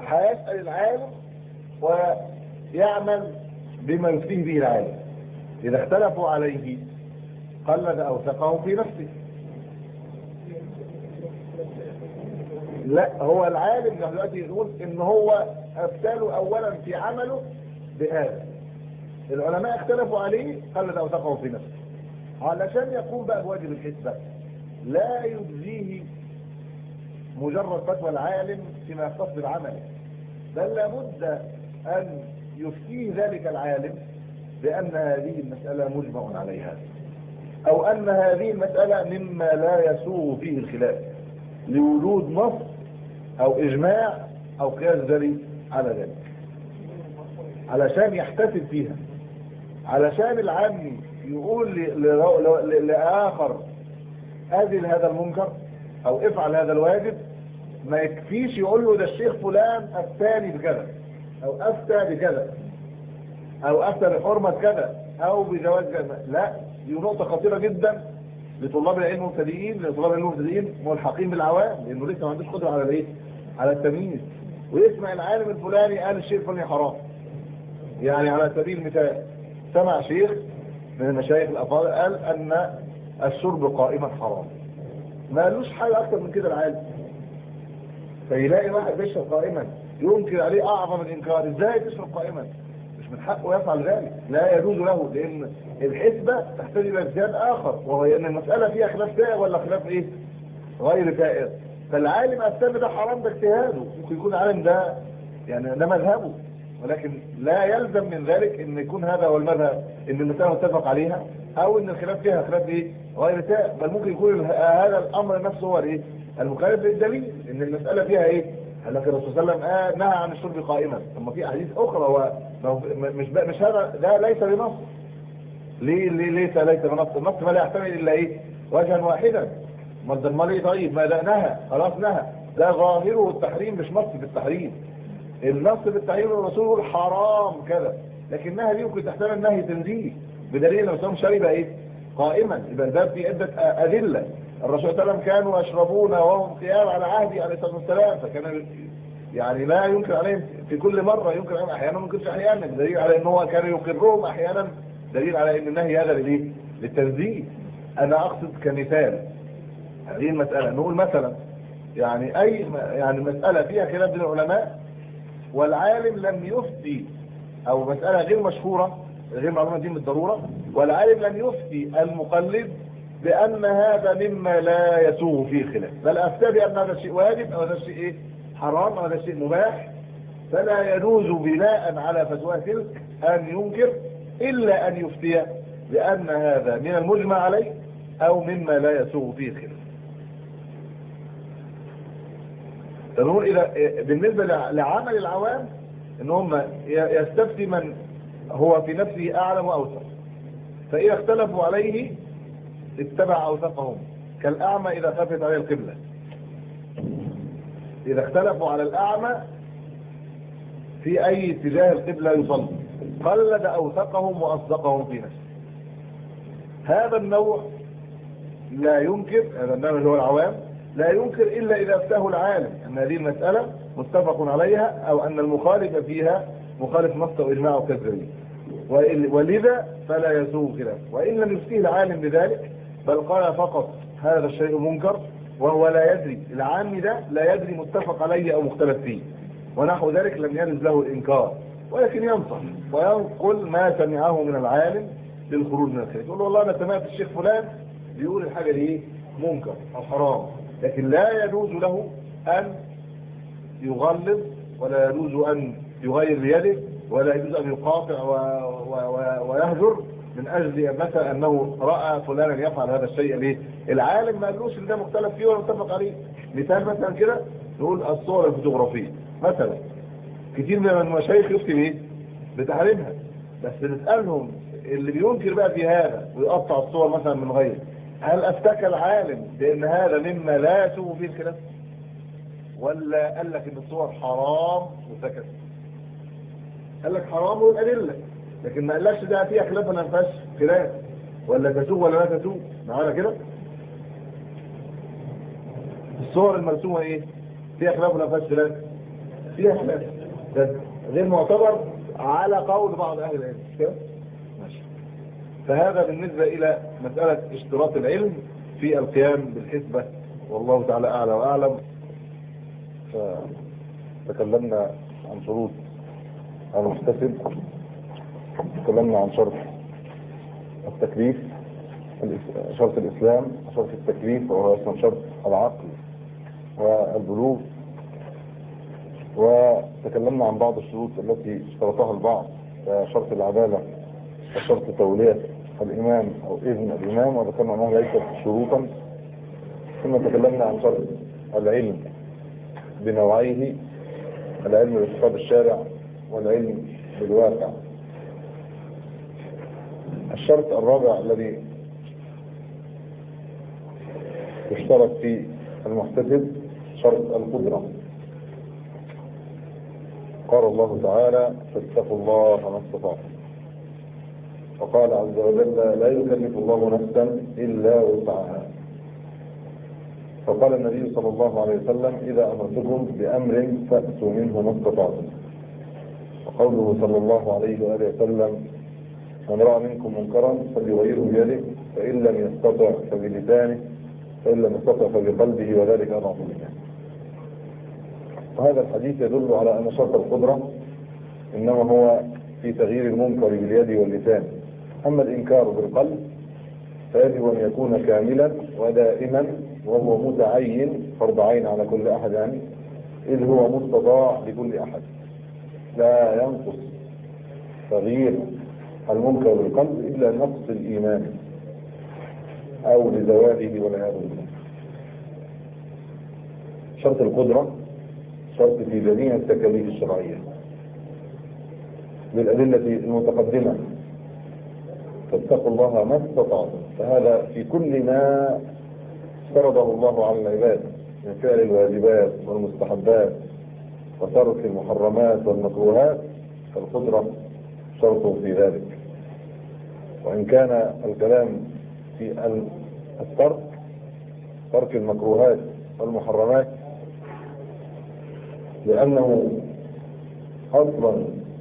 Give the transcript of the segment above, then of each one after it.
هيسأل العالم ويعمل بما يفتيه به العالم إذا اختلفوا عليه قلد أوثقه في نفسه لا هو العالم دلوقتي يقول ان هو افتاله اولا في عمله بهذا العلماء اختلفوا عليه قلد اوثقه في نفسه علشان يقوم بقى بواجب الحسبة لا يجزيه مجرد فتوى العالم فيما يختص بالعمل بل لابد ان يفتيه ذلك العالم بان هذه المسألة مجمع عليها او ان هذه المسألة مما لا يسوغ فيه الخلاف لوجود نص او اجماع او قياس ذري على ذلك علشان يحتفل فيها علشان العامي يقول لآخر أذل هذا المنكر أو افعل هذا الواجب ما يكفيش يقول له ده الشيخ فلان أفتاني بكذا أو أفتى بكذا أو أفتى بحرمة كذا أو بجواز كذا لا دي نقطة خطيرة جدا لطلاب العلم المبتدئين لطلاب العلم المبتدئين ملحقين بالعوام لأنه لسه ما عندوش قدرة على الإيه؟ على التمييز ويسمع العالم الفلاني قال الشيء الفلاني حرام يعني على سبيل المثال سمع شيخ من المشايخ الافاضل قال ان الشرب قائما حرام ما قالوش حاجه اكتر من كده العالم فيلاقي واحد بيشرب قائما ينكر عليه اعظم الانكار ازاي تشرب قائما مش من حقه يفعل ذلك لا يجوز له لان الحسبه تحتاج الى اجتهاد اخر وهو ان المساله فيها خلاف سائر ولا خلاف ايه غير سائر فالعالم السام ده حرام ده اجتهاده ممكن يكون العالم ده يعني ده مذهبه ولكن لا يلزم من ذلك ان يكون هذا هو المذهب ان المسألة متفق عليها او ان الخلاف فيها خلاف ايه غير تام بل ممكن يكون هذا الامر نفسه هو الايه المخالف للدليل ان المسألة فيها ايه قال لك الرسول صلى الله عليه وسلم آه نهى عن الشرب قائما ثم في احاديث اخرى هو مش مش هذا ده ليس بنص ليه ليه ليس ليس بنص النص ما لا يحتمل الا ايه وجها واحدا ما ده امال ايه طيب ما ده نهى خلاص نهى ده ظاهره التحريم مش نص في التحريم النص في التحريم الرسول يقول حرام كذا لكنها دي ممكن تحتمل نهي تنزيه بدليل لو سام شرب ايه قائما يبقى الباب فيه عده ادله الرسول صلى الله عليه وسلم كانوا يشربون وهم قيام على عهدي عليه الصلاه والسلام فكان يعني لا ينكر عليهم في كل مره ينكر عليهم احيانا ما ينكرش احيانا دليل على ان هو كان يقرهم احيانا دليل على ان النهي هذا للايه للتنزيه انا اقصد كمثال هذه المساله نقول مثلا يعني اي يعني مساله فيها خلاف بين العلماء والعالم لم يفتي او مسألة غير مشهورة غير معلومة دي بالضرورة والعالم لم يفتي المقلد بأن هذا مما لا يسوغ فيه خلاف بل أفتى بأن هذا الشيء واجب أو هذا الشيء إيه حرام أو هذا الشيء مباح فلا يجوز بناء على فتوى تلك أن ينكر إلا أن يفتي بأن هذا من المجمع عليه أو مما لا يسوغ فيه خلاف نقول إذا بالنسبة لعمل العوام ان هم يستفتي من هو في نفسه اعلم واوثق فاذا اختلفوا عليه اتبع اوثقهم كالاعمى اذا خفت عليه القبلة اذا اختلفوا على الاعمى في اي اتجاه القبلة يصلي قلد اوثقهم واصدقهم في نفسه هذا النوع لا ينكر هذا النوع اللي هو العوام لا ينكر الا اذا افتاه العالم ان هذه المسألة متفق عليها او ان المخالف فيها مخالف نص واجماع وكذبين ولذا فلا يسوغ خلاف وان لم يفتيه العالم بذلك بل قال فقط هذا الشيء منكر وهو لا يدري العام ده لا يدري متفق عليه او مختلف فيه ونحو ذلك لم يجز له الانكار ولكن ينصح وينقل ما سمعه من العالم للخروج من الخلاف يقول له والله انا سمعت الشيخ فلان بيقول الحاجه دي ايه منكر او حرام لكن لا يجوز له ان يغلظ ولا يجوز أن يغير بيده ولا يجوز أن يقاطع و... و... و... ويهجر من أجل مثلا أنه رأى فلانا يفعل هذا الشيء ليه العالم ما قالوش ان ده مختلف فيه ولا متفق عليه مثال مثلا كده نقول الصور الفوتوغرافية مثلا كتير من المشايخ يفتي بايه بتحريمها بس نسألهم اللي بينكر بقى في هذا ويقطع الصور مثلا من غيره هل افتكى العالم بان هذا مما لا يسوء فيه الخلاف ولا قال لك ان الصور حرام وسكت قال لك حرام والادله لكن ما قالكش ده فيها خلاف ولا ما فيهاش خلاف ولا تسوق ولا لا تسوق معانا كده الصور المرسومه ايه فيها خلاف ولا ما فيهاش خلاف فيها خلاف ده غير معتبر على قول بعض اهل العلم مش كده؟ ماشي فهذا بالنسبة الى مسألة اشتراط العلم في القيام بالحسبة والله تعالى اعلى واعلم فتكلمنا عن شروط المحتسب تكلمنا عن شرط التكليف الإس- شرط الإسلام شرط التكليف وهو أصلا شرط العقل والبلوغ وتكلمنا عن بعض الشروط التي اشترطها البعض كشرط العدالة وشرط تولية الإمام أو إذن الإمام وذكرنا أنها ليست شروطا ثم تكلمنا عن شرط العلم بنوعيه العلم باعتقاد الشارع والعلم بالواقع الشرط الرابع الذي يشترط في المحتسب شرط القدرة قال الله تعالى فاتقوا الله ما استطعتم وقال عز وجل لا يكلف الله نفسا إلا وسعها فقال النبي صلى الله عليه وسلم إذا أمرتكم بأمر فأتوا منه ما استطعتم وقوله صلى الله عليه وآله وسلم من رأى منكم منكرا فليغيره بيده فإن لم يستطع فبلسانه فإن لم يستطع فبقلبه وذلك أضعف الإيمان وهذا الحديث يدل على أن شرط القدرة إنما هو في تغيير المنكر باليد واللسان أما الإنكار بالقلب فيجب أن يكون كاملا ودائما وهو متعين فرض عين على كل أحد يعني إذ هو مستطاع لكل أحد لا ينقص تغيير المنكر بالقلب إلا نقص الإيمان أو لزواله والعياذ بالله شرط القدرة شرط في جميع التكاليف الشرعية بالأدلة المتقدمة فاتقوا الله ما استطعتم فهذا في كل ما افترضه الله على العباد من فعل الواجبات والمستحبات وترك المحرمات والمكروهات فالقدرة شرط في ذلك وإن كان الكلام في الترك ترك المكروهات والمحرمات لأنه أصلا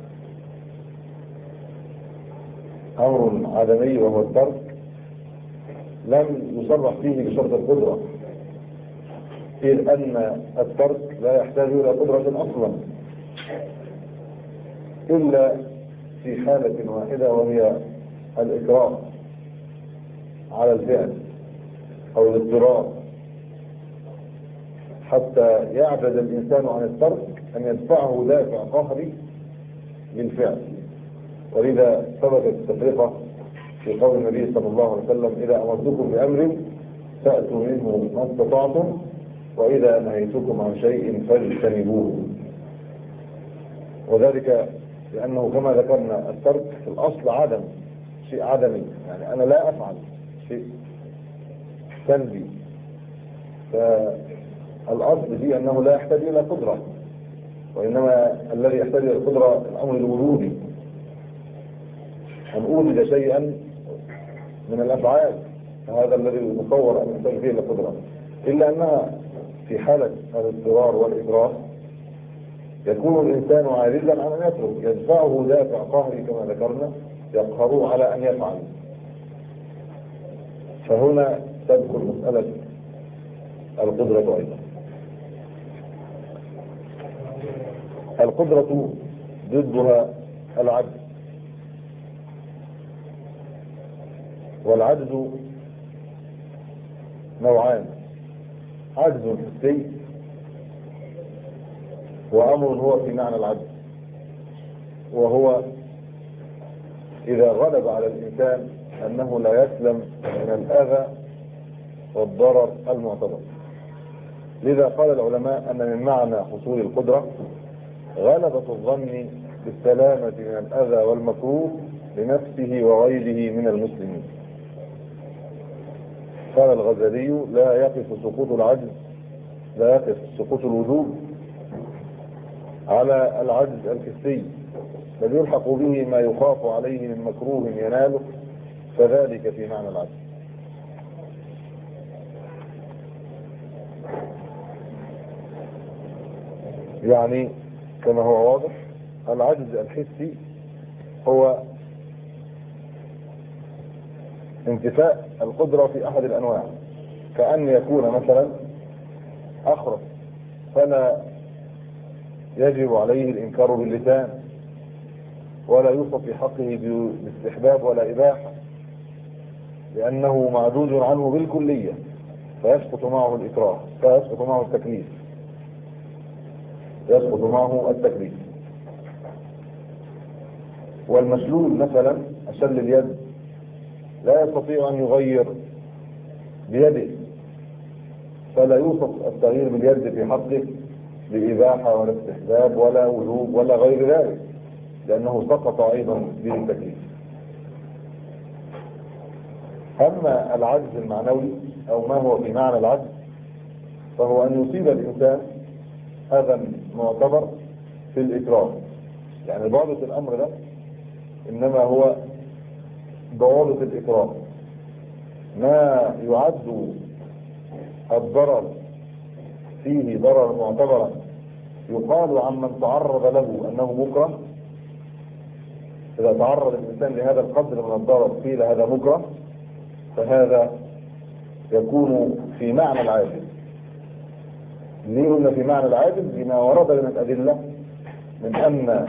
أمر عدمي وهو الترك لم يصرح فيه بشرط القدرة إذ أن الترك لا يحتاج إلى قدرة أصلا إلا في حالة واحدة وهي الإكراه على الفعل أو الاضطرار حتى يعبد الإنسان عن الترك أن يدفعه دافع قهري للفعل ولذا ثبتت التفرقة في قول النبي صلى الله عليه وسلم إذا أمرتكم بأمر فأتوا منه ما استطعتم وإذا نهيتكم عن شيء فاجتنبوه وذلك لأنه كما ذكرنا الترك في الأصل عدم شيء عدمي يعني أنا لا أفعل شيء سلبي فالأصل فيه أنه لا يحتاج إلى قدرة وإنما الذي يحتاج إلى القدرة الأمر الوجودي أن أوجد شيئا من الأفعال فهذا الذي يتصور أن يحتاج فيه القدرة إلا أنها في حالة الاضطرار والإكراه يكون الإنسان عاجزا عن أن يترك يدفعه دافع قهري كما ذكرنا يقهره على أن يفعل فهنا تدخل مسألة القدرة أيضا القدرة ضدها العجز والعجز نوعان عجز حسي وأمر هو في معنى العجز وهو إذا غلب على الإنسان أنه لا يسلم من الأذى والضرر المعتبر لذا قال العلماء أن من معنى حصول القدرة غلبة الظن بالسلامة من الأذى والمكروه لنفسه وغيره من المسلمين قال الغزالي لا يقف سقوط العجز لا يقف سقوط الوجوب على العجز الحسي بل يلحق به ما يخاف عليه من مكروه يناله فذلك في معنى العجز يعني كما هو واضح العجز الحسي هو انتفاء القدرة في أحد الأنواع كأن يكون مثلا أخرس فلا يجب عليه الإنكار باللسان ولا يوصف في حقه بالاستحباب ولا إباحة لأنه معدود عنه بالكلية فيسقط معه الإكراه فيسقط معه التكليف يسقط معه التكليف والمشلول مثلا أشل اليد لا يستطيع أن يغير بيده فلا يوصف التغيير باليد في حقه بإباحة ولا استحباب ولا وجوب ولا غير ذلك لأنه سقط أيضا به التكليف أما العجز المعنوي أو ما هو في معنى العجز فهو أن يصيب الإنسان هذا معتبر في الإكراه يعني ضابط الأمر ده إنما هو ضوابط الإكراه ما يعد الضرر فيه ضرر معتبرا يقال عمن تعرض له أنه مكره إذا تعرض الإنسان لهذا القدر من الضرر قيل هذا مكره فهذا يكون في معنى العاجز ليه قلنا في معنى العاجز بما ورد من الأدلة من أن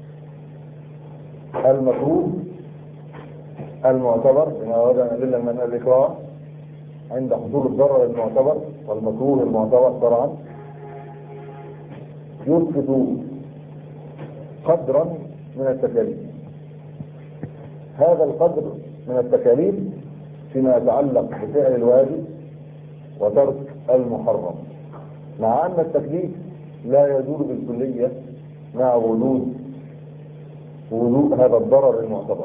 المكروه المعتبر بما ورد من الأدلة من الإكراه عند حصول الضرر المعتبر والمكروه المعتبر طبعا يسقط قدرا من التكاليف هذا القدر من التكاليف فيما يتعلق بفعل الواجب وترك المحرم مع أن التكليف لا يدور بالكلية مع وجود وجود هذا الضرر المعتبر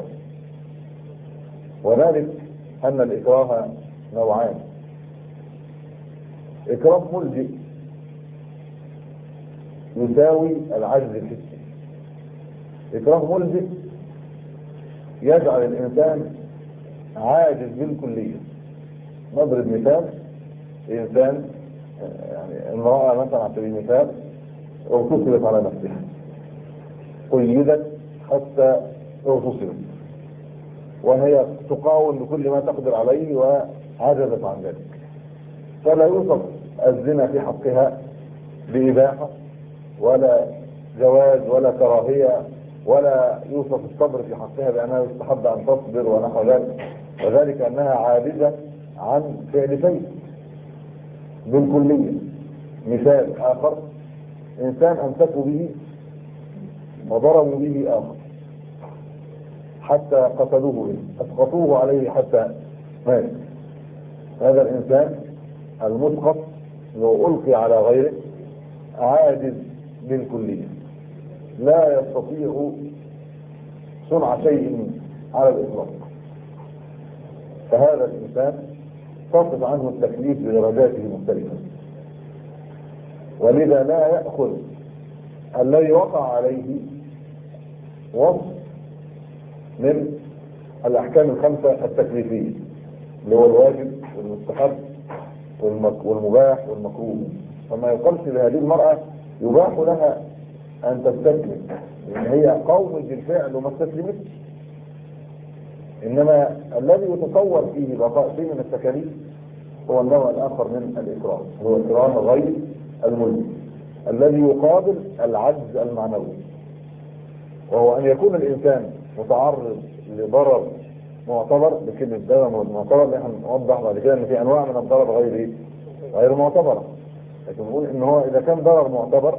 وذلك أن الإكراه نوعان إكراه ملجئ يساوي العجز الحسي إكراه ملجئ يجعل الإنسان عاجز بالكلية نضرب مثال إنسان يعني امرأة مثلا على سبيل المثال اغتصبت على نفسها قيدت حتى اغتصبت وهي تقاوم بكل ما تقدر عليه وعجزت عن ذلك فلا يوصف الزنا في حقها بإباحة ولا جواز ولا كراهية ولا يوصف الصبر في حقها بأنها يستحب أن تصبر ونحو ذلك وذلك أنها عاجزة عن فعل شيء بالكلية مثال آخر إنسان أمسكوا به وضربوا به آخر حتى قتلوه به أسقطوه عليه حتى مات هذا الإنسان المسقط لو ألقي على غيره عاجز بالكلية لا يستطيع صنع شيء على الإطلاق فهذا الإنسان تصف عنه التكليف بدرجاته المختلفة ولذا لا يأخذ الذي وقع عليه وصف من الأحكام الخمسة التكليفية اللي هو الواجب والمستحب والمباح والمكروه فما يقالش لهذه المرأة يباح لها أن تستسلم لأن هي قوم بالفعل وما استسلمتش إنما الذي يتصور فيه بقاء شيء من التكاليف هو النوع الآخر من الإكرام هو إكرام غير الملك الذي يقابل العجز المعنوي وهو أن يكون الإنسان متعرض لضرر معتبر بكلمة ضرر معتبر اللي احنا نوضح بعد كده ان في انواع من الضرر غير ايه؟ غير معتبرة لكن نقول ان هو اذا كان ضرر معتبر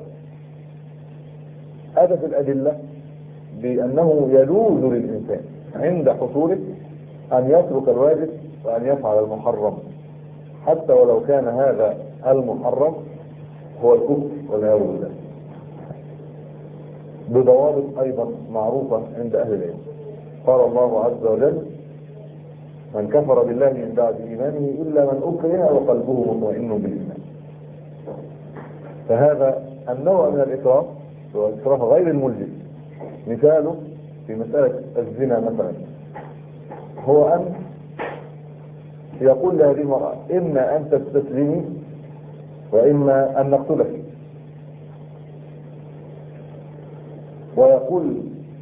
اتت الادلة بانه يجوز للانسان عند حصوله ان يترك الواجب وان يفعل المحرم حتى ولو كان هذا المحرم هو الكفر والعياذ بالله بضوابط ايضا معروفة عند اهل العلم قال الله عز وجل من كفر بالله من بعد ايمانه الا من اكره وقلبه مطمئن بالايمان فهذا النوع من الاكراه هو الاكراه غير الملزم مثاله في مسألة الزنا مثلا هو ان يقول لهذه المرأة اما ان تستسلمي واما ان نقتلك ويقول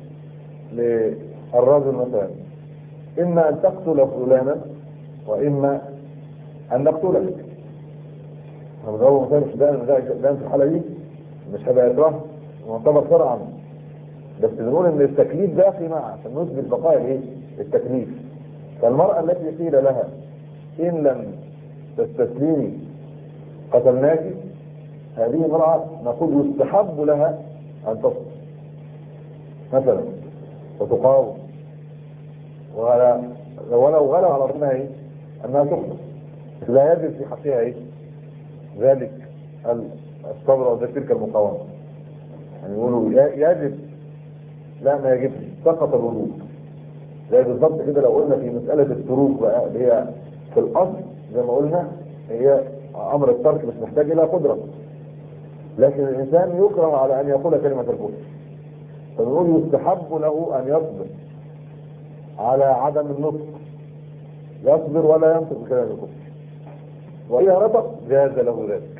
للرجل مثلا إما أن تقتل فلانا وإما أن نقتلك هنضرب مثلا ده ده ده في الحالة دي مش هيبقى إكراه معتبر شرعا بس بنقول إن التكليف باقي معه عشان نثبت بقاء الإيه؟ التكليف فالمرأة التي قيل لها إن لم تستسلمي قتلناك هذه امرأة نقول يستحب لها أن تصبر مثلا وتقاوم ولا ولو غلب على ربنا ايه انها تخلص لا يجب في حقها ايه ذلك الصبر او تلك المقاومه يعني يقولوا يجب لا ما يجبش سقط الوجوب زي بالظبط كده لو قلنا في مساله التروك بقى اللي هي في الاصل زي ما قلنا هي امر الترك مش محتاج الى قدره لكن الانسان يكره على ان يقول كلمه الكفر فنقول يستحب له ان يصبر على عدم النطق يصبر ولا ينطق بكلام الكفر واذا نطق جاز له ذلك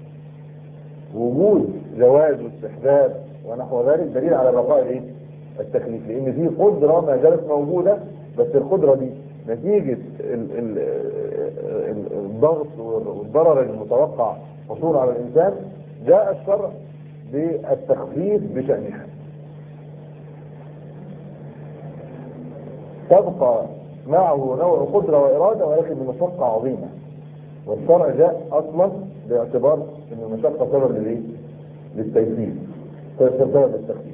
وجود جواز واستحباب ونحو ذلك دليل على بقاء الايه التكليف لان في قدره ما زالت موجوده بس القدره دي نتيجه ال ال ال الضغط والضرر المتوقع حصول على الانسان جاء الشرع بالتخفيف بشأنها تبقى معه نوع قدرة وإرادة ولكن بمشقة عظيمة والشرع جاء أصلا باعتبار أن المشقة سبب للإيه؟ للتيسير سبب للتخفيف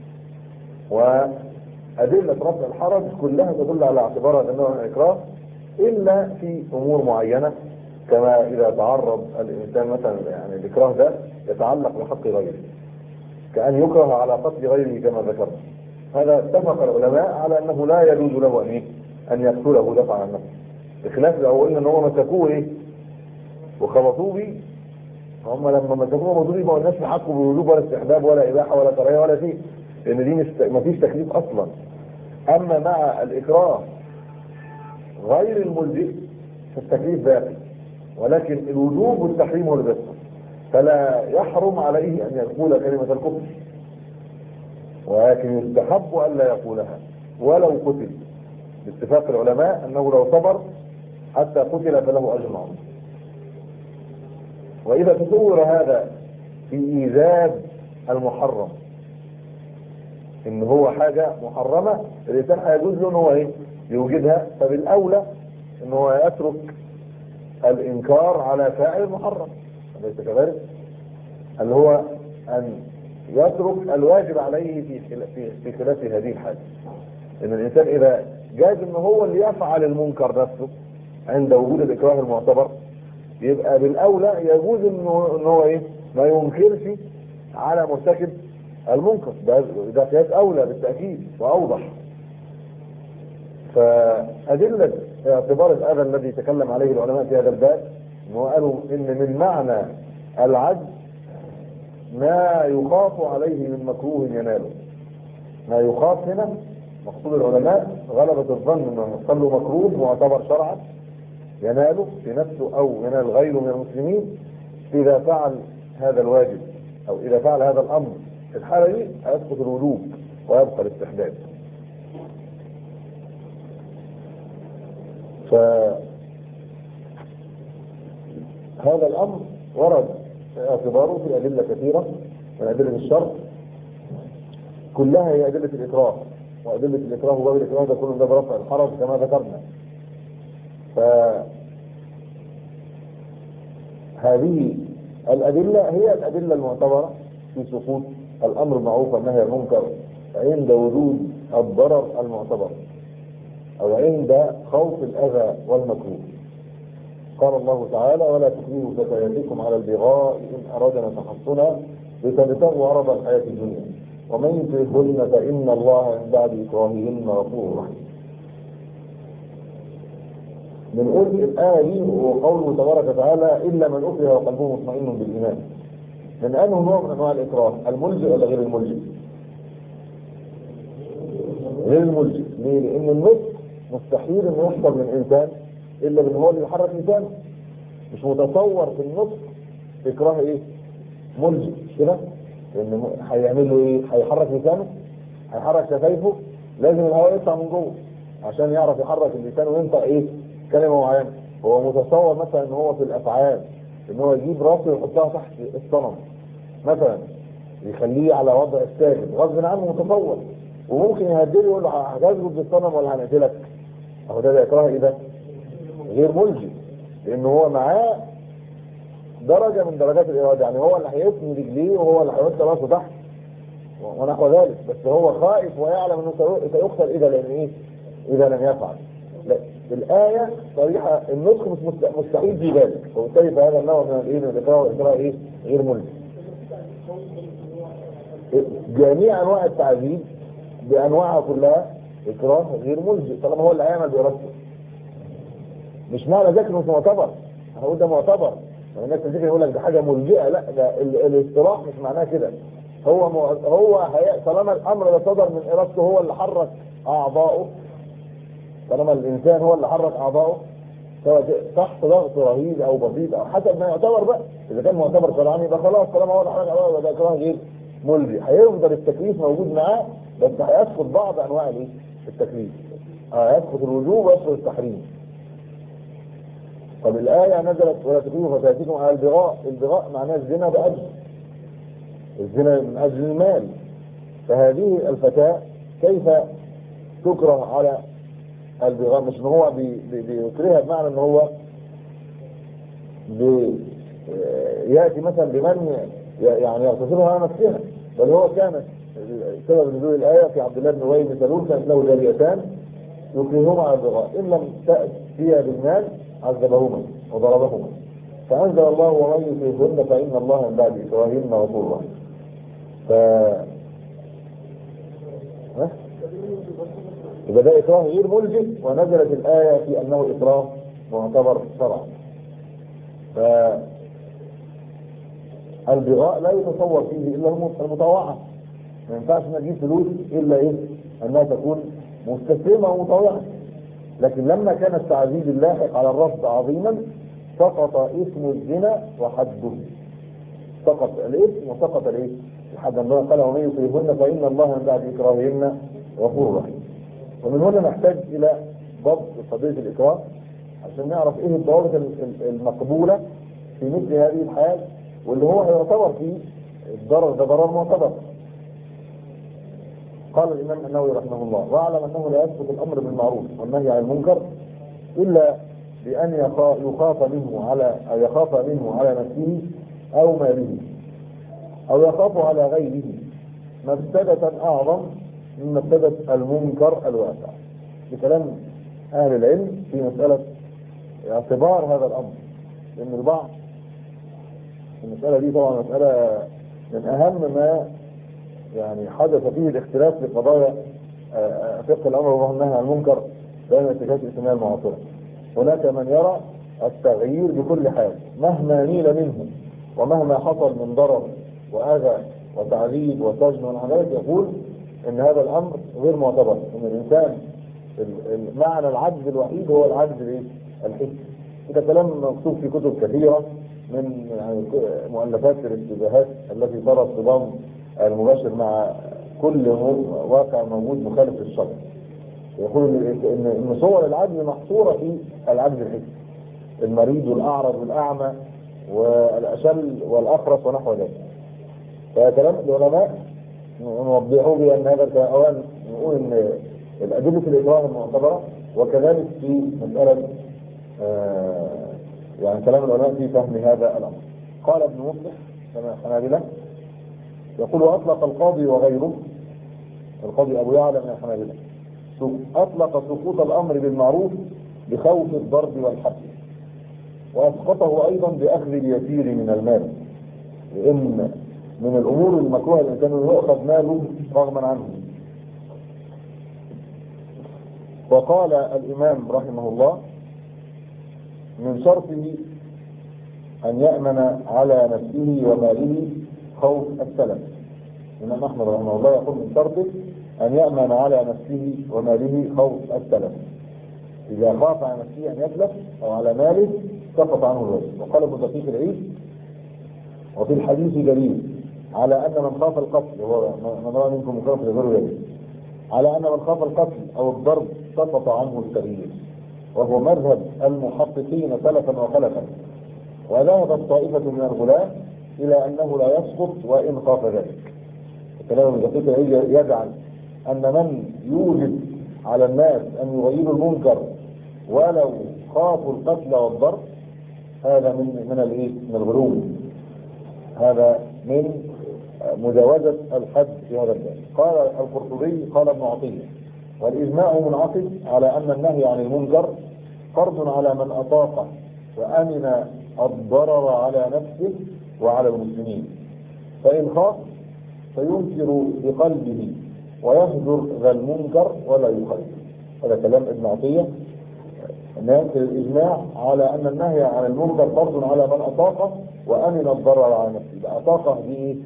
وأدلة رفع الحرج كلها تدل على اعتبارها أنه إكراه إلا في أمور معينة كما إذا تعرض الإنسان مثلا يعني الإكراه ده يتعلق بحق غيره كأن يكره على قتل غيره كما ذكرنا هذا اتفق العلماء على انه لا يجوز له ان ان يقتله دفعا عن نفسه بخلاف لو قلنا ان هم مسكوه ايه وخبطوه بيه هم لما مسكوه وخبطوه بيه ما قلناش في حقه بوجوب ولا استحباب ولا اباحه ولا كراهيه ولا شيء لان دي مش ما فيش تكليف اصلا اما مع الاكراه غير الملزم فالتكليف باقي ولكن الوجوب والتحريم هو اللي بيحصل فلا يحرم عليه ان يقول كلمه الكفر ولكن يستحب ألا يقولها ولو قتل باتفاق العلماء أنه لو صبر حتى قتل فله أجر عظيم وإذا تصور هذا في إيجاب المحرم إن هو حاجة محرمة الإنسان هيجوز له إن هو إيه يوجدها فبالأولى إن هو يترك الإنكار على فاعل المحرم أليس كذلك؟ اللي هو أن يترك الواجب عليه في في في خلاف هذه الحاله ان الانسان اذا جاز ان هو اللي يفعل المنكر نفسه عند وجود الاكراه المعتبر يبقى بالاولى يجوز انه ان هو ايه ما ينكرش على مرتكب المنكر ده ده قياس اولى بالتاكيد واوضح فادله اعتبار الاذى الذي تكلم عليه العلماء في هذا الباب انه قالوا ان من معنى العجز ما يخاف عليه من مكروه يناله ما يخاف هنا مقصود العلماء غلبة الظن انه يحصل له مكروه معتبر شرعا يناله في نفسه او ينال غيره من المسلمين اذا فعل هذا الواجب او اذا فعل هذا الامر في الحالة دي هيسقط الوجوب ويبقى الاستحباب ف هذا الامر ورد اعتباره في أدلة كثيرة من أدلة الشرع كلها هي أدلة الإكراه وأدلة الإكراه وباب الإكراه ده كله ده برفع الحرج كما ذكرنا ف هذه الأدلة هي الأدلة المعتبرة في سقوط الأمر المعروف والنهي عن المنكر عند وجود الضرر المعتبر أو عند خوف الأذى والمكروه قال الله تعالى ولا تكرهوا فتياتكم على البغاء ان ارادنا تحصنا لتبتغوا عرض الحياه الدنيا ومن يكرهن فان الله من بعد اكراههن غفور رحيم بنقول الآية دي وقوله تبارك وتعالى إلا من أكره وقلبه مطمئن بالإيمان من أنه نوع من أنواع الإكراه الملجئ ولا غير الملجئ؟ غير الملجئ ليه؟ لأن النطق مستحيل إنه يحصل من إنسان الا بان هو اللي يحرك لسانه مش متصور في النطق اكراه ايه ملجئ مش كده لان م- هيعمل له ايه؟ هيحرك لسانه هيحرك شفايفه لازم الهواء يطلع من جوه عشان يعرف يحرك اللسان وينطق ايه؟ كلمه معينه هو متصور مثلا ان هو في الافعال ان هو يجيب راسه ويحطها تحت الصنم مثلا يخليه على وضع الساجد غصب عنه متصور وممكن يهدله يقول له هتسجد للصنم ولا هنقتلك اهو ده اكراه ايه ده؟ غير ملجئ لان هو معاه درجه من درجات الاراده يعني هو اللي هيثني رجليه وهو اللي هيحط راسه تحت ونحو ذلك بس هو خائف ويعلم انه سي- سيقتل اذا لم ايه؟ اذا لم يفعل لا الآية صريحة النطق مش مست- مستحيل في ذلك وبالتالي فهذا النوع من الايه من الإكراه والإكراه ايه غير ملزم جميع أنواع التعذيب بأنواعها كلها إكراه غير ملزم طالما هو اللي هيعمل بإرادته مش معنى ذلك انه مش معتبر هقول ده معتبر يعني الناس تفتكر يقول لك ده حاجه ملجئه لا ده ال- الاصطلاح مش معناه كده هو مع... هو هي... طالما الامر ده صدر من ارادته هو اللي حرك اعضائه طالما الانسان هو اللي حرك اعضائه سواء تحت ضغط رهيب او بسيط او حسب ما يعتبر بقى اذا كان معتبر شرعا يبقى خلاص طالما هو اللي حرك اعضائه يبقى ده اكراه غير ملجئ هيفضل التكليف موجود معاه بس هيسقط بعض انواع الايه؟ التكليف هيسقط الوجوب ويسقط التحريم طب الآية نزلت ولا تكونوا فتاتكم على البغاء البغاء معناه الزنا بأجل الزنا من أجل المال فهذه الفتاة كيف تكره على البغاء مش ان هو بي- بي- بيكرهها بمعنى ان هو بي- يأتي مثلا بمن ي- يعني يغتصبها على نفسها بل هو كانت سبب نزول الآية في عبد الله بن أبي بن سلول كانت له جاريتان يكرههما على البغاء إن لم تأتي بالمال عذبهما وضربهما فأنزل الله ومن يكرههن فإن الله من بعد إكراههن غفور رحيم ف ها؟ يبقى ده إكراه غير ملزم ونزلت الآية في أنه إكراه معتبر شرعا ف البغاء لا يتصور فيه إلا المطاوعة ما ينفعش انها تجيب فلوس إلا إيه أنها تكون مستسلمة ومطاوعة لكن لما كان التعذيب اللاحق على الرفض عظيما سقط اسم الزنا وحده سقط الاسم وسقط الايه؟ الحد الله قال ومن يكرهن فان الله من بعد اكراههن غفور رحيم ومن هنا نحتاج الى ضبط قضيه الاكراه عشان نعرف ايه الضوابط ال- ال- المقبوله في مثل هذه الحال واللي هو يعتبر فيه الضرر ده ضرر معتبر قال الإمام النووي رحمه الله واعلم أنه لا يسقط الأمر بالمعروف والنهي عن المنكر إلا بأن يخا- يخاف منه على أو يخاف منه على نفسه أو ماله أو يخاف على غيره مفسدة أعظم من مفسدة المنكر الواسع بكلام أهل العلم في مسألة اعتبار هذا الأمر لأن البعض المسألة دي طبعا مسألة من أهم ما يعني حدث فيه الاختلاف في قضايا آه، آه، فقه الامر والنهي عن المنكر بين الاتجاهات الاسلاميه المعاصره. هناك من يرى التغيير بكل حال مهما نيل منه ومهما حصل من ضرر واذى وتعذيب وسجن ونحو ذلك يقول ان هذا الامر غير معتبر ان الانسان ال- ال- معنى العجز الوحيد هو العجز الايه؟ الحسي. ده كلام مكتوب في كتب كثيره من يعني ك- مؤلفات الاتجاهات التي ترى الصدام المباشر مع كل مو- واقع موجود مخالف للشرع. يقول ان ان إن صور العجز محصوره في العجز الحسي. المريض والاعرج والاعمى والاشل والاخرس ونحو ذلك. فكلام العلماء نوضحوا بان هذا الكلام اولا نقول ان الادله الاكراه المعتبره وكذلك في مساله آه، يعني كلام العلماء في فهم هذا الامر. قال ابن مصلح كما الحنابله يقول واطلق القاضي وغيره القاضي ابو يعلى من الحنابله سق- اطلق سقوط الامر بالمعروف بخوف الضرب والحبس واسقطه ايضا باخذ اليسير من المال لان من الامور المكروهه الانسان انه يؤخذ ماله رغما عنه وقال الامام رحمه الله من شرطه أن يأمن على نفسه وماله خوف السلف الإمام أحمد رحمه الله يقول من شرطه أن يأمن على نفسه وماله خوف السلف إذا خاف على نفسه أن يسلف أو على ماله سقط عنه الوجه وقال ابن دقيق العيد وفي الحديث دليل على ان من خاف القتل وهو من راى منكم منكرا فليغيره يده على ان من خاف القتل او الضرب سقط عنه التغيير وهو مذهب المحققين سلفا وخلفا وذهبت طائفة من الغلاة إلى أنه لا يسقط وإن خاف ذلك الكلام الدقيق يجعل أن من يوجب على الناس أن يغيروا المنكر ولو خافوا القتل والضرب هذا من من الايه؟ من الغلو هذا من مجاوزة الحد في هذا الباب قال القرطبي قال ابن عطية والإجماع منعقد على أن النهي عن المنكر فرض على من أطاقه وأمن الضرر على نفسه وعلى المسلمين فإن خاف فينكر بقلبه ويهجر ذا المنكر ولا يخالف هذا كلام ابن عطية ناقل الإجماع على أن النهي عن المنكر فرض على من أطاقه وأمن الضرر على نفسه ده أطاقه دي إيه؟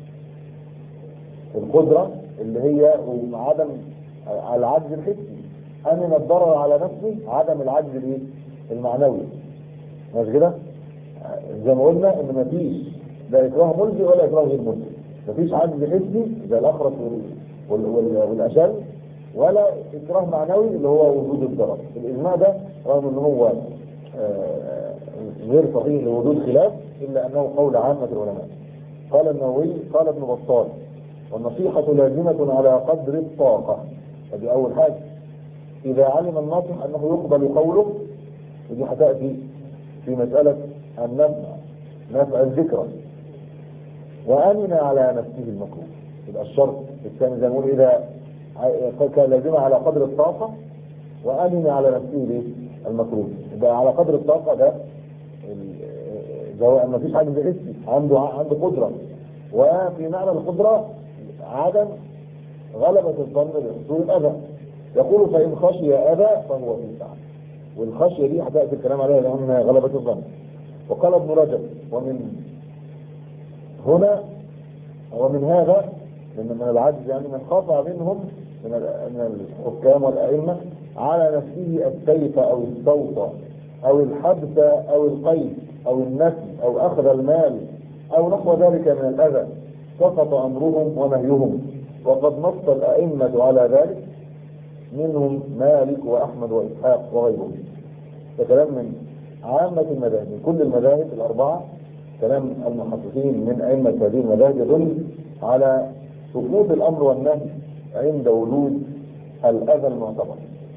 القدرة اللي هي عدم العجز الحسي أمن الضرر على نفسه عدم العجز الايه؟ المعنوي مش كده؟ زي ما قلنا ان مفيش لا اكراه ملزي ولا اكراه غير ملزي مفيش عجز حسي زي الاخرس وال- وال- والاشل ولا اكراه معنوي اللي هو وجود الضرر الاجماع ده رغم ان هو آه، غير صحيح لوجود خلاف الا انه قول عامه العلماء قال النووي قال ابن بطال والنصيحة لازمة على قدر الطاقة هذه أول حاجة إذا علم الناصح أنه يقبل قوله ودي هتأتي في مسألة النفع نفع الذكرى وأمن على نفسه المكروه يبقى الشرط الثاني زي ما نقول إذا ع- كان لازمة على قدر الطاقة وأمن على نفسه الايه؟ المكروه يبقى على قدر الطاقة ده ال- ده ما فيش حاجة بيحسي عنده عنده قدرة وفي معنى القدرة عدم غلبة الظن بحصول الأذى يقول فإن خشي أذى فهو في سعة والخشية دي هتأتي الكلام عليها لأنها غلبة الظن وقال ابن رجب ومن هنا ومن هذا من من العجز يعني من خاف منهم من ال- من الحكام والأئمة على نفسه السيف أو الصوت أو الحبس أو القيد أو النفي أو أخذ المال أو نحو ذلك من الأذى سقط أمرهم ونهيهم وقد نص الأئمة على ذلك منهم مالك وأحمد وإسحاق وغيرهم ده كلام من عامة المذاهب من كل المذاهب الأربعة كلام المحققين من أئمة هذه المذاهب يدل على سقوط الأمر والنهي عند وجود الأذى المعتبر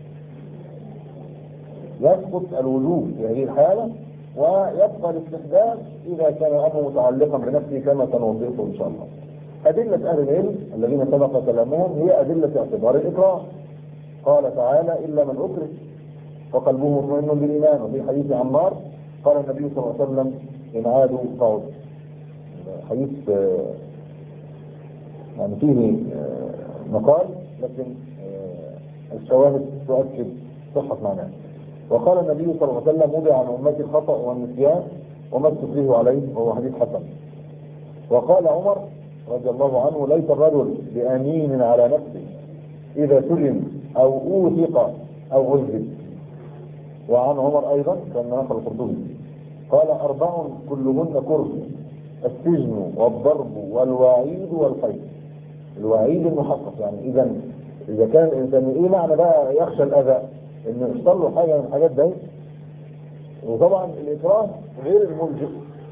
يسقط الوجوب في هذه الحالة ويبقى الاستحباب إذا كان الأمر متعلقا بنفسه كما سنوضحه إن شاء الله. أدلة أهل العلم الذين سبق كلامهم هي أدلة اعتبار الإكراه. قال تعالى إلا من أكره وقلبه مطمئن بالإيمان وفي حديث عمار قال النبي صلى الله عليه وسلم إن عادوا فعود. حديث آه، يعني فيه آه، مقال لكن آه، الشواهد تؤكد صحة معناه. وقال النبي صلى الله عليه وسلم وضع عن أمتي الخطأ والنسيان وما استكرهوا عليه وهو حديث حسن وقال عمر رضي الله عنه ليس الرجل بأمين على نفسه إذا سلم أو أوثق أو عذب وعن عمر أيضا كان نقل القرطبي قال أربع كلهن كره السجن والضرب والوعيد والقيد الوعيد المحقق يعني إذا إذا كان الإنسان إيه معنى بقى يخشى الأذى إنه يحصل له حاجة من الحاجات دي وطبعا الإكراه غير الملجئ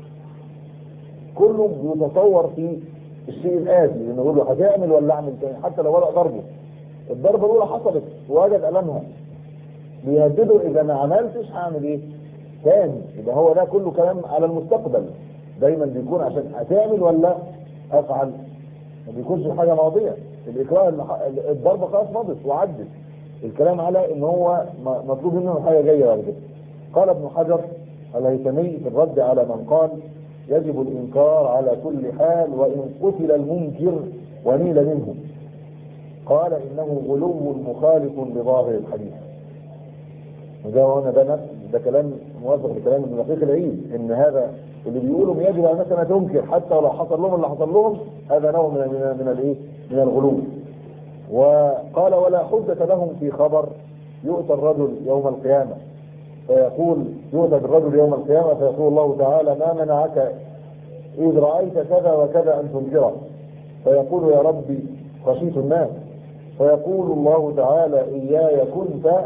كله بيتصور في الشيء الآتي لأنه يقول له هتعمل ولا أعمل تاني حتى لو ولا ضربه الضربة الأولى حصلت ووجد ألمها بيهدده إذا ما عملتش هعمل إيه؟ تاني يبقى هو ده كله كلام على المستقبل دايما بيكون عشان هتعمل ولا أفعل ما بيكونش حاجة ماضية الإكراه الح- الضربة خلاص مضت وعدت الكلام على ان هو م- مطلوب منه حاجه جايه بعد كده قال ابن حجر الهيثمي في الرد على من قال يجب الانكار على كل حال وان قتل المنكر ونيل منه قال انه غلو مخالف لظاهر الحديث وده هنا ده نفس ده كلام موافق لكلام ابن دقيق العيد ان هذا اللي بيقولوا يجب على الناس ان تنكر حتى لو حصل لهم اللي حصل لهم هذا نوع من من من الايه؟ من الغلو وقال ولا حجة لهم في خبر يؤتى الرجل يوم القيامة فيقول يؤتى بالرجل يوم القيامة فيقول الله تعالى ما منعك إذ رأيت كذا وكذا أن تنكره فيقول يا ربي خشيت الناس فيقول الله تعالى إياي كنت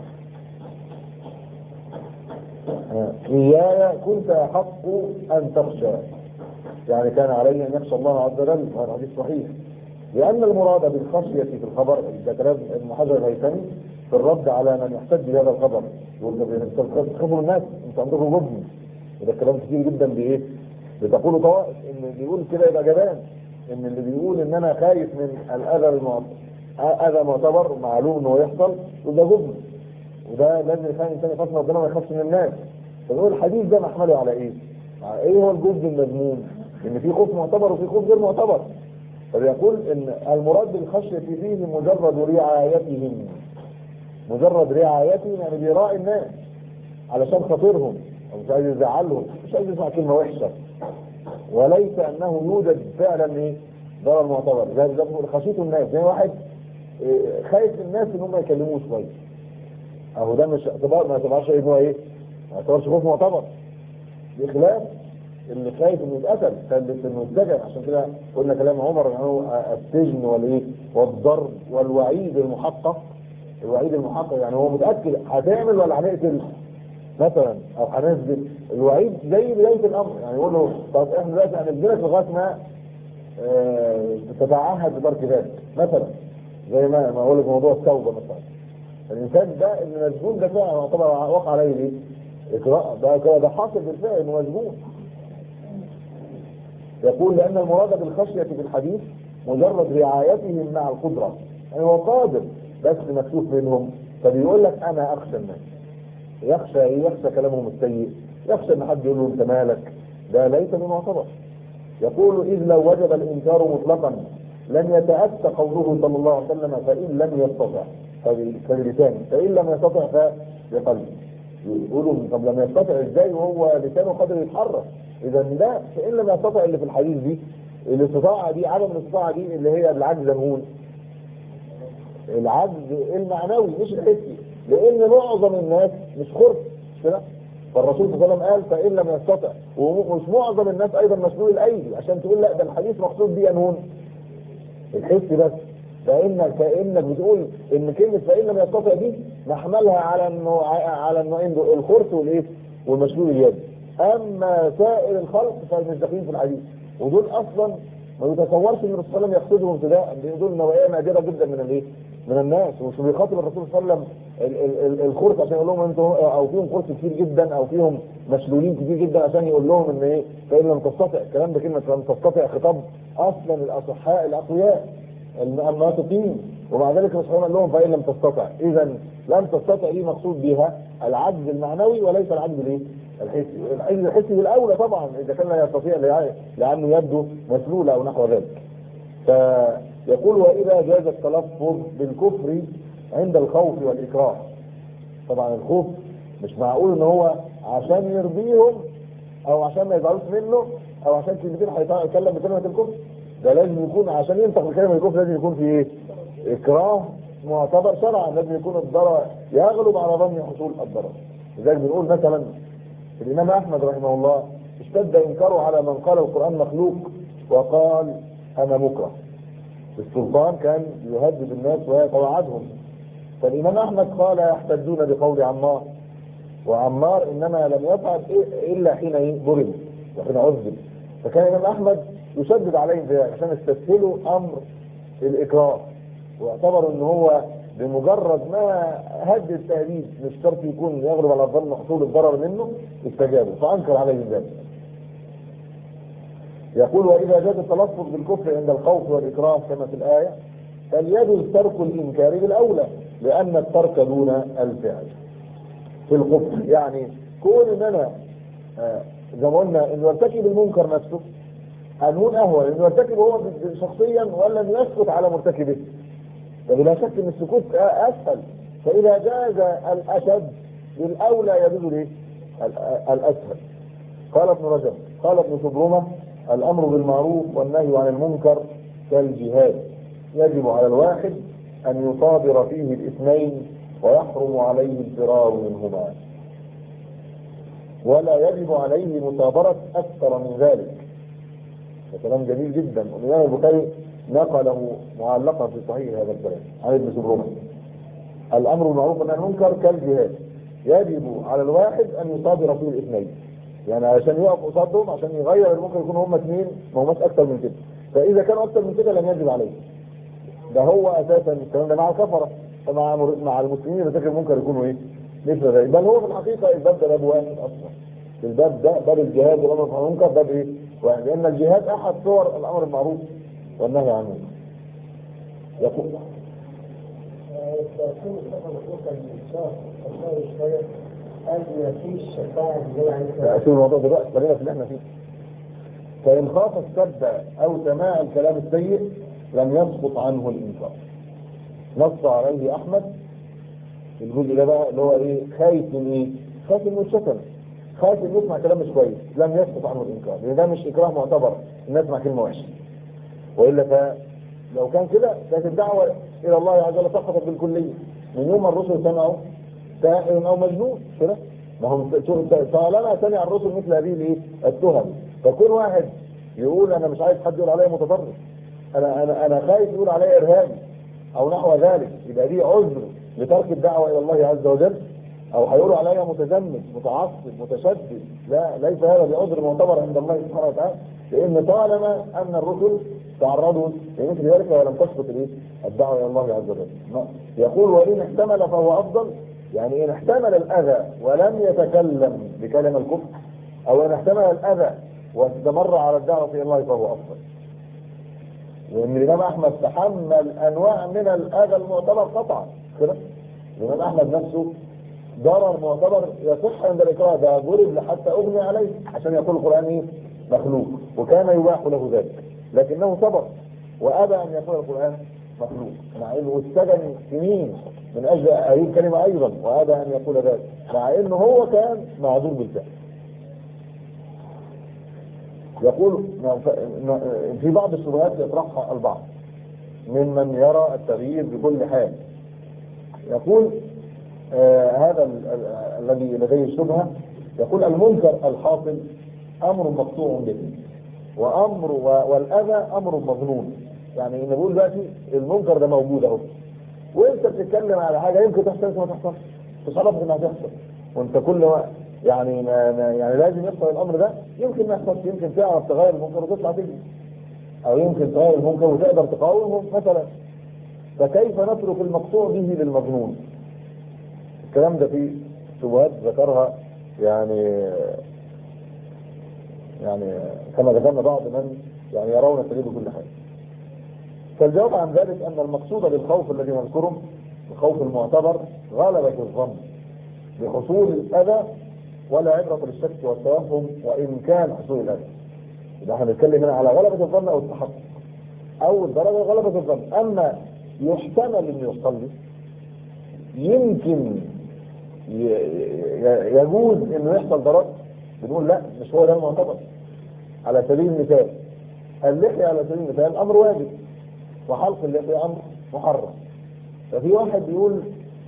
إياي كنت أحق أن تخشى يعني كان عليه أن يخشى الله عز وجل وهذا حديث صحيح لأن المراد بالخشية في الخبر ده كلام ابن حجر الهيثمي في الرد على من يحتج بهذا الخبر يقول ده انت تخافوا الناس انت عندكم جبن وده كلام كتير جدا بايه؟ بتقولوا طوائف ان اللي بيقول كده يبقى جبان ان اللي بيقول ان انا خايف من الاذى المعتبر اذى معتبر معلوم انه يحصل يقول ده جبن وده لازم يخلي الانسان يخاف من ربنا ما يخافش من الناس فنقول الحديث ده محمله على ايه؟ على ايه هو الجبن المذموم؟ ان في خوف معتبر وفي خوف غير معتبر فبيقول ان المراد بالخشيه فيه مجرد رعايتهم مجرد رعايتهم يعني بيراعي الناس علشان خاطرهم او مش عايز يزعلهم مش عايز يسمع كلمه وحشه وليس انه يوجد فعلا ايه ضرر معتبر زي زي خشيه الناس زي واحد إيه، خايف الناس ان هم يكلموه شويه اهو ده مش اعتبار ما يعتبرش ان هو ايه ما يعتبرش خوف معتبر بخلاف اللي خايف انه يتقتل خايف انه يتسجن عشان كده قلنا كلام عمر انه السجن والايه والضرب والوعيد المحقق الوعيد المحقق يعني هو متاكد هتعمل ولا هنقتل مثلا او هنثبت الوعيد زي بدايه الامر يعني يقول له طب احنا دلوقتي هنسجنك لغايه ما آه، تتعهد بترك ذلك مثلا زي ما ما اقول لك موضوع التوبه مثلا الانسان ده اللي مسجون ده فعلا طبعا وقع عليه ايه؟ اقراء ده كده ده حاصل بالفعل انه مسجون يقول لان المراد بالخشيه في الحديث مجرد رعايتهم مع القدره يعني هو قادر بس مكشوف منهم فبيقول لك انا اخشى الناس يخشى ايه يخشى كلامهم السيء يخشى ان حد يقول له انت مالك ده ليس من معتبر يقول اذ لو وجب الانكار مطلقا لم يتاتى قوله صلى الله عليه وسلم فان لم يستطع فبلسانه فان لم يستطع فبقلبه يقولوا طب لم يستطع ازاي وهو لسانه قادر يتحرك اذا ده فان لم يستطع اللي في الحديث دي الاستطاعه دي عدم الاستطاعه دي اللي هي العجز نقول العجز المعنوي مش الحسي لان معظم الناس مش خرف مش كده فالرسول صلى الله عليه وسلم قال فان لم يستطع ومش معظم الناس ايضا مسلول الايدي عشان تقول لا ده الحديث مقصود بيه نون الحس بس فانك كانك بتقول ان كلمه فان لم يستطع دي نحملها على انه على النوعين دول الخرس والايه والمشلول اليد اما سائر الخلق فمش داخلين في الحديث ودول اصلا ما يتصورش ان الرسول صلى الله عليه وسلم يقصدهم ابتداء لان دول نوعيه نادره جدا من الايه؟ من الناس ومش بيخاطب الرسول صلى الله عليه وسلم ال- ال- ال- الخرس عشان يقول لهم انتوا او فيهم خرس كتير جدا او فيهم مشلولين كتير جدا عشان يقول لهم ان ايه فان لم تستطع الكلام ده كلمه لم تستطع خطاب اصلا الاصحاء الاقوياء الناطقين ومع ذلك الرسول قال لهم فان لم تستطع اذا لم تستطع دي مقصود بها العجز المعنوي وليس العجز الايه؟ الحسي العجز الحسي بالاولى طبعا اذا كان لا يستطيع لع- لانه يبدو مسلول او نحو ذلك فيقول واذا جاز التلفظ بالكفر عند الخوف والاكراه طبعا الخوف مش معقول ان هو عشان يرضيهم او عشان ما يزعلوش منه او عشان كلمتين هيتكلم بكلمه الكفر ده لازم يكون عشان ينطق بكلمه الكفر لازم يكون في ايه؟ اكراه معتبر شرعا لازم يكون الضرر يغلب على ظن حصول الضرر لذلك بنقول مثلا الامام احمد رحمه الله اشتد انكاره على من قال القران مخلوق وقال انا مكره السلطان كان يهدد الناس ويتوعدهم فالامام احمد قال يحتجون بقول عمار وعمار انما لم يفعل إيه الا حين إيه؟ ضرب وحين عذب فكان الامام احمد يشدد عليهم في ذلك عشان استسهلوا امر الاكراه واعتبروا ان هو بمجرد ما هد التهديد مش شرط يكون يغلب على الظن حصول الضرر منه استجابوا فانكر عليهم ذلك يقول واذا جاز التلفظ بالكفر عند الخوف والاكراه كما في الايه فليجوز ترك الانكار بالاولى لان الترك دون الفعل في الكفر يعني كون ان انا آه، زي ما قلنا انه يرتكب المنكر نفسه هنقول اهون انه يرتكبه هو شخصيا ولا انه يسكت على مرتكبه فبلا شك ان السكوت اسهل فاذا جاز الاشد بالاولى يجوز الايه؟ ال- الاسهل قال ابن رجب قال ابن سبرمه الامر بالمعروف والنهي عن المنكر كالجهاد يجب على الواحد ان يصابر فيه الاثنين ويحرم عليه الفرار منهما ولا يجب عليه مصابرة أكثر من ذلك ده كلام جميل جدا والإمام البخاري نقله معلقا في صحيح هذا الكلام عن ابن سبرمة الأمر بالمعروف والنهي عن المنكر كالجهاد يجب على الواحد أن يصادر فيه الاثنين يعني عشان يقف قصادهم عشان يغير المنكر يكونوا هم اثنين ما هماش أكثر من كده فإذا كانوا أكثر من كده لم يجب عليه ده هو أساسا الكلام ده مع الكفرة فمع مع المسلمين اللي فاكر ممكن يكونوا إيه مثل ذلك بل هو في الحقيقة الباب ده باب واحد أصلا الباب ده باب الجهاد والأمر بالمعروف والمنكر باب إيه واحد لأن الجهاد أحد صور الأمر بالمعروف والنهي عن المنكر يقول التوكيل الشيخ المفروض كان شرح تشاور شوية قال ما فيش شفاعة زي عن أسيب الموضوع دلوقتي خلينا في اللي احنا فيه فإن خاف السب أو سماع الكلام السيء لم يسقط عنه الإنكار نص عليه أحمد الجزء ده بقى اللي هو إيه خايف من إيه؟ خايف إنه يتشتم خايف إنه يسمع كلام مش كويس لم يسقط عنه الإنكار لأن ده مش إكراه معتبر إنه يسمع كلمة وحشة وإلا فلو كان كده كانت الدعوة إلى الله عز وجل سقطت بالكلية من يوم ما الرسل سمعوا ساحر أو مجنون كده ما هم طالما سمع الرسل مثل هذه الايه التهم فكون واحد يقول انا مش عايز حد يقول عليا متطرف انا انا انا خايف يقول عليا ارهابي او نحو ذلك يبقى دي عذر لترك الدعوه الى الله عز وجل او هيقولوا عليا متزمت متعصب متشدد لا ليس هذا بعذر معتبر عند الله سبحانه وتعالى لان طالما ان الرسل تعرضوا لمثل ذلك ولم تسقط الايه الدعوه الى الله عز وجل يقول وان احتمل فهو افضل يعني إن احتمل الأذى ولم يتكلم بكلمة الكفر أو إن احتمل الأذى واستمر على الدعوة إلى الله فهو أفضل لأن الإمام أحمد تحمل أنواع من الأذى المعتبر قطعا كده الإمام أحمد نفسه ضرر معتبر يصح عند الإكراه ده ضرب حتى أغني عليه عشان يقول القرآن إيه مخلوق وكان يباح له ذلك لكنه صبر وأبى أن يقول القرآن مخلوق مع انه استجن سنين من اجل هذه الكلمه ايضا وابى ان يقول ذلك مع انه هو كان معذور بالفعل يقول في بعض الشبهات يطرحها البعض ممن يرى التغيير بكل حال يقول آه هذا ال- ال- الذي لديه الشبهه يقول المنكر الحاصل امر مقطوع به وامر و- والاذى امر مظنون يعني ان بقول دلوقتي المنكر ده موجود اهو وانت بتتكلم على حاجه يمكن تحصل يمكن ما تحصلش مش عارف انها تحصل وانت كل وقت يعني ما ما يعني لازم يحصل الامر ده يمكن ما يحصلش يمكن تعرف تغير المنكر وتطلع تجري او يمكن تغير المنكر وتقدر تقاومه مثلا فكيف نترك المقطوع به للمظنون الكلام ده فيه شبهات ذكرها يعني يعني كما ذكرنا بعض من يعني يرون التغيير بكل حال فالجواب عن ذلك أن المقصود بالخوف الذي نذكره الخوف المعتبر غلبة الظن بحصول الأذى ولا عبرة للشك والتوهم وإن كان حصول الأذى إذا احنا بنتكلم هنا على غلبة الظن أو التحقق أول درجة غلبة الظن أما يحتمل إنه يصلي يمكن ي- ي- يجوز إنه يحصل ضرر بنقول لا مش هو ده المعتبر على سبيل المثال اللحية على سبيل المثال أمر واجب وحلق اللحية أمر محرم ففي واحد بيقول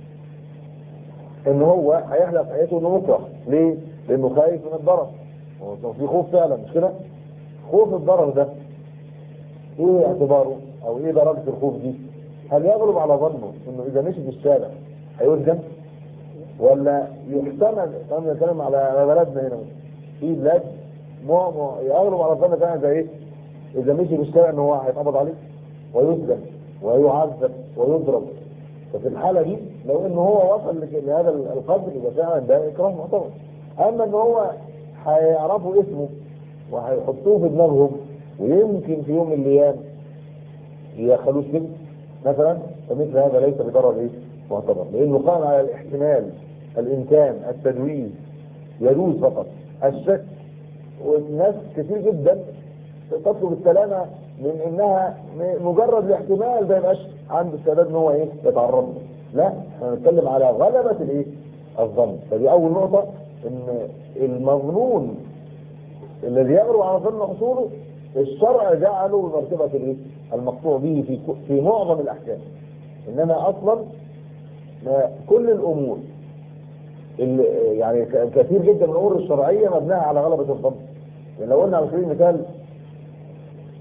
ان هو هيحلق حياته انه مكره ليه؟ لانه خايف من الضرر هو في خوف فعلا مش كده؟ خوف الضرر ده ايه اعتباره او ايه درجة الخوف دي؟ هل يغلب على ظنه انه اذا مشي في الشارع هيسجن؟ ولا يحتمل كمان بنتكلم على على بلدنا هنا في بلاد مو مو يغلب على الظن فعلا زي ايه؟ اذا مشي في الشارع ان هو هيتقبض عليه ويسجن ويعذب ويضرب ففي الحالة دي لو ان هو وصل لك- لهذا القدر يبقى فعلا ده اكراه معتبر اما ان هو هيعرفوا اسمه وهيحطوه في دماغهم ويمكن في يوم من الايام يدخلوه سجن مثلا فمثل هذا ليس بضرر ايه معتبر لانه قام على الاحتمال الامكان التجويز يجوز فقط الشك والناس كتير جدا تطلب السلامة من انها م- مجرد الاحتمال ده يبقاش عنده استعداد ان هو ايه يتعرض له. لا احنا بنتكلم على غلبة الايه الظن فدي اول نقطة ان المظنون الذي يغلب على ظن حصوله الشرع جعله بمرتبة الايه المقطوع به في ك- في معظم الاحكام انما اصلا ما كل الامور اللي يعني ك- كثير جدا من الامور الشرعيه مبناها على غلبه الظن يعني لو قلنا على سبيل المثال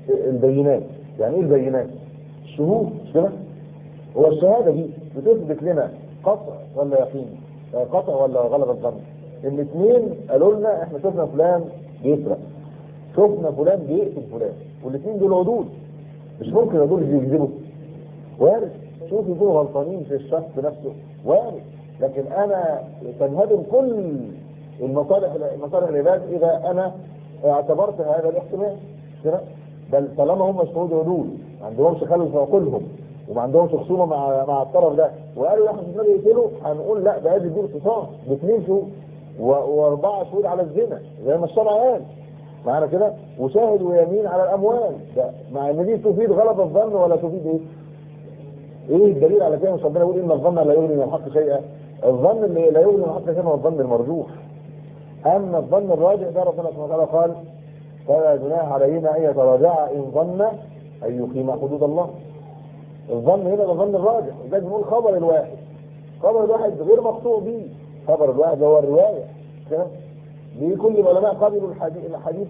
البينات يعني ايه البينات الشهود مش كده هو الشهاده دي بتثبت لنا قطع ولا يقين آه، قطع ولا غلبة ظن الاثنين قالوا لنا احنا شفنا فلان بيسرق شفنا فلان بيقتل فلان والاثنين دول عدول مش ممكن عدول يكذبوا وارد شوف يكونوا غلطانين في الشخص نفسه وارد لكن انا تنهدم كل المصالح مصالح العباد اذا انا اعتبرت هذا الاحتمال كده بل طالما هم شهود عدول ما عندهمش خلل في عقولهم وما عندهمش خصومه مع مع الطرف ده وقالوا لا احنا يقتلوا هنقول لا ده ادي دي اختصاص باثنين شهود و- واربعه شهود على الزنا زي ما الشرع قال معانا كده وشاهد ويمين على الاموال ده مع ان دي تفيد غلط الظن ولا تفيد ايه؟ ايه الدليل على كده مش ربنا يقول ان الظن لا يغني من الحق شيئا الظن اللي لا يغني من الحق شيئا هو الظن المرجوح اما الظن الراجح ده ربنا سبحانه وتعالى قال فلا جناح عليهما ان يتراجعا ان ظن ان يقيما حدود الله الظن هنا ده الظن الراجح ده بنقول خبر الواحد خبر الواحد غير مقطوع به خبر الواحد هو الروايه كده دي كل العلماء قبلوا الحديث الحديث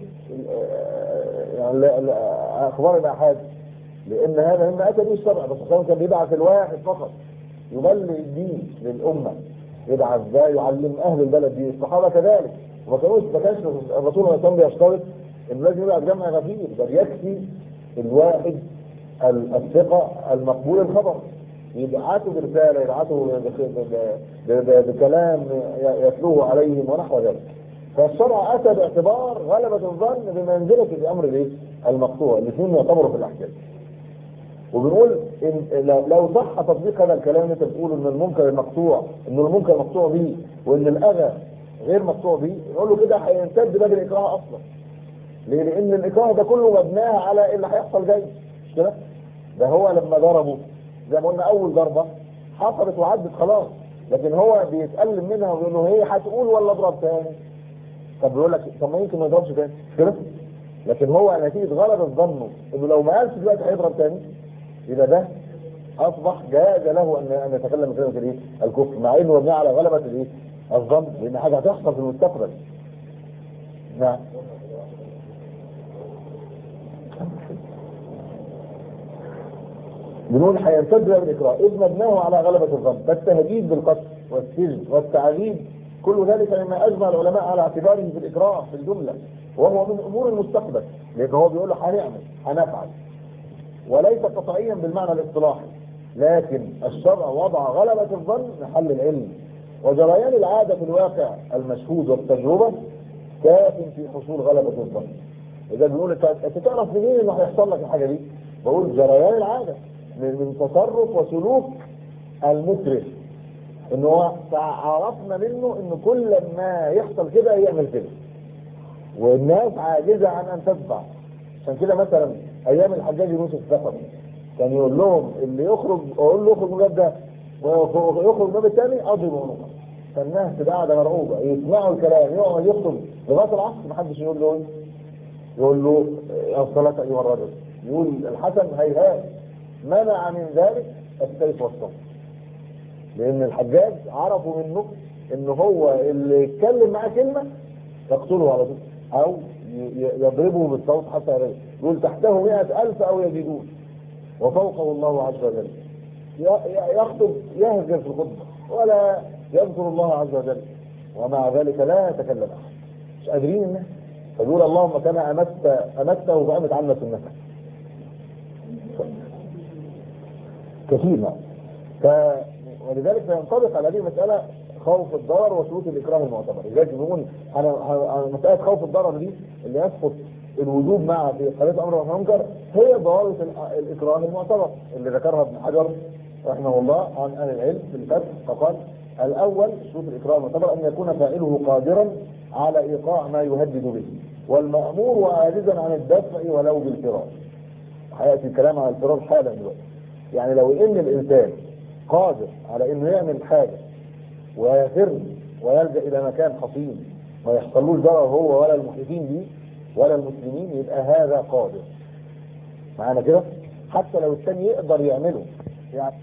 آه، يعني ال- ال- اخبار الاحاد لان هذا مما اتى به الشرع بس الرسول كان بيبعث الواحد فقط يبلغ الدين للامه يبعث ده يعلم اهل البلد دي الصحابه كذلك وما كانوش ما كانش الرسول صلى الله عليه وسلم بيشترط انه لازم يبعث جمع غفير بل يكفي الواحد ال- الثقه المقبول الخبر يبعثوا برساله يبعثوا ب- ب- ب- ب- بكلام ي- يتلوه عليهم ونحو ذلك فالشرع اتى باعتبار غلبه الظن بمنزله الامر الايه؟ المقطوع الاثنين يعتبروا في الاحكام وبنقول إن لو- لو صح تطبيق هذا الكلام اللي انت بتقوله ان المنكر المقطوع ان المنكر مقطوع به وان الاذى غير مقطوع به نقول له كده هيمتد باب الاكراه اصلا ليه؟ لان الاكراه ده كله مبناه على اللي هيحصل جاي مش كده؟ ده هو لما ضربه زي ما قلنا اول ضربه حصلت وعدت خلاص لكن هو بيتألم منها ويقول له هي هتقول ولا اضرب تاني؟ طب بيقول لك طب ما يمكن ما يضربش تاني مش كده؟ لكن هو نتيجه غلبة ظنه انه لو ما قالش دلوقتي هيضرب تاني يبقى ده اصبح جاز له ان ان يتكلم بكلمه الايه؟ الكفر مع انه مبني على غلبه الايه؟ الظن لان حاجه هتحصل في المستقبل. نعم. بنقول هيمتد له الاكراه اذ مبناه على غلبه الظن فالتهديد بالقتل والسجن والتعذيب كل ذلك مما اجمع العلماء على اعتباره في الاكراه في الجمله وهو من امور المستقبل لان هو بيقول له هنعمل هنفعل وليس قطعيا بالمعنى الاصطلاحي لكن الشرع وضع غلبة الظن محل العلم وجريان العادة في الواقع المشهود والتجربة كاف في حصول غلبة الظن إذا بنقول أنت أنت تعرف منين إنه هيحصل لك الحاجة دي؟ بقول جريان العادة من, من تصرف وسلوك المكره إن هو عرفنا منه إن كل ما يحصل كده يعمل كده والناس عاجزة عن أن تتبع عشان كده مثلا ايام الحجاج يوسف الثقفي كان يقول لهم اللي يخرج اقول له يخرج من الباب ده ويخرج من الباب الثاني اضرب عنقه فالناس تبقى قاعده مرعوبه يسمعوا الكلام يقعد يخطب لغايه العصر ما حدش يقول له إيه؟ يقول له الصلاه ايها الرجل يقول الحسن هيهات منع من ذلك السيف والصبر لان الحجاج عرفوا منه ان هو اللي يتكلم معاه كلمه يقتله على طول او ي- يضربه بالصوت حتى يرد يقول تحته مئة ألف أو يزيدون وفوقه الله عز وجل ي- ي- يخطب يهجر في الخطبة ولا يذكر الله عز وجل ومع ذلك لا يتكلم أحد مش قادرين الناس فيقول اللهم كما أمت أمته فأمت عنا سنتك كثير نعم ف... ولذلك فينطبق على هذه المسألة خوف الضرر وشروط الإكراه المعتبر لذلك بنقول على على مسألة خوف الضرر دي اللي يسقط الوجوب معها في قضية أمر والمنكر هي ضوابط ال- الإكراه المعتبر اللي ذكرها ابن حجر رحمه الله عن أهل العلم في الفتح فقال الأول شروط الإكراه المعتبر أن يكون فاعله قادرا على إيقاع ما يهدد به والمأمور وعاجزا عن الدفع ولو بالفرار هيأتي الكلام عن الفرار حالا دلوقتي يعني لو ان الانسان قادر على انه يعمل حاجه ويفر ويلجا الى مكان حصين ما يحصلوش ضرر هو ولا المحيطين به ولا المسلمين يبقى هذا قادر معانا كده حتى لو الثاني يقدر يعمله يعني